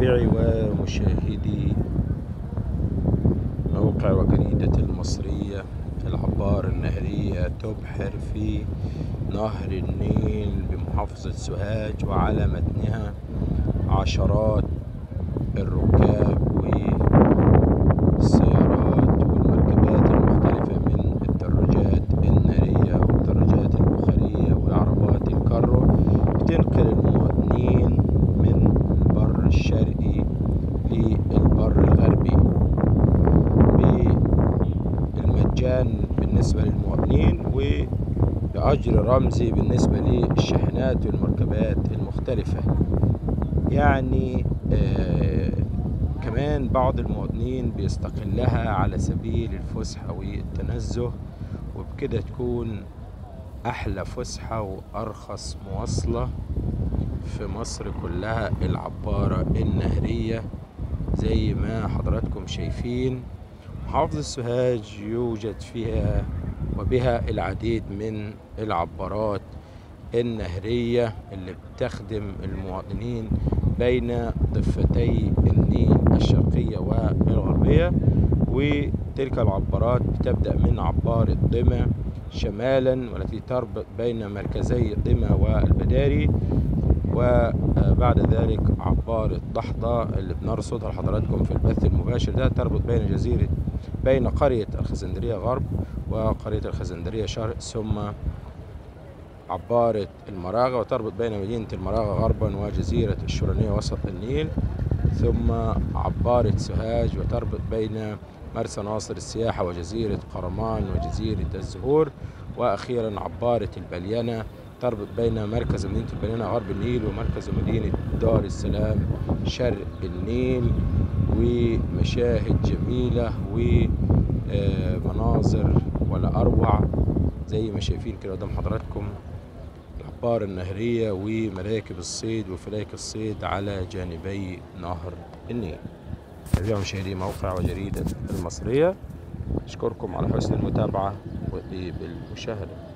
متابعي ومشاهدي موقع وجريدة المصرية العبار النهرية تبحر في نهر النيل بمحافظة سوهاج وعلى متنها عشرات الركاب والسيارات والمركبات المختلفة من الدراجات النارية والدراجات البخارية وعربات الكارو بتنقل المواطنين من البر الشرقي للبر الغربي بالمجان بالنسبة للمواطنين وبأجر رمزي بالنسبة للشاحنات والمركبات المختلفة يعني آه كمان بعض المواطنين بيستقلها على سبيل الفسحة والتنزه وبكده تكون أحلى فسحة وأرخص مواصلة في مصر كلها العبارة النهرية زي ما حضراتكم شايفين محافظة سوهاج يوجد فيها وبها العديد من العبارات النهرية اللي بتخدم المواطنين بين ضفتي النيل الشرقية والغربية وتلك العبارات بتبدأ من عبارة ضمة شمالا والتي تربط بين مركزي ضمة والبداري وبعد ذلك عبارة ضحضة اللي بنرصدها لحضراتكم في البث المباشر ده تربط بين جزيرة بين قرية الخزندرية غرب وقرية الخزندرية شرق ثم عبارة المراغة وتربط بين مدينة المراغة غربا وجزيرة الشرنية وسط النيل ثم عبارة سوهاج وتربط بين مرسى ناصر السياحة وجزيرة قرمان وجزيرة الزهور وأخيرا عبارة البلينة تربط بين مركز مدينة البلينة غرب النيل ومركز مدينة دار السلام شرق النيل ومشاهد جميلة ومناظر ولا أروع زي ما شايفين كده قدام حضراتكم العبارة النهرية ومراكب الصيد وفلاك الصيد على جانبي نهر النيل تابعوا مشاهدي موقع وجريدة المصرية أشكركم على حسن المتابعة وبالمشاهدة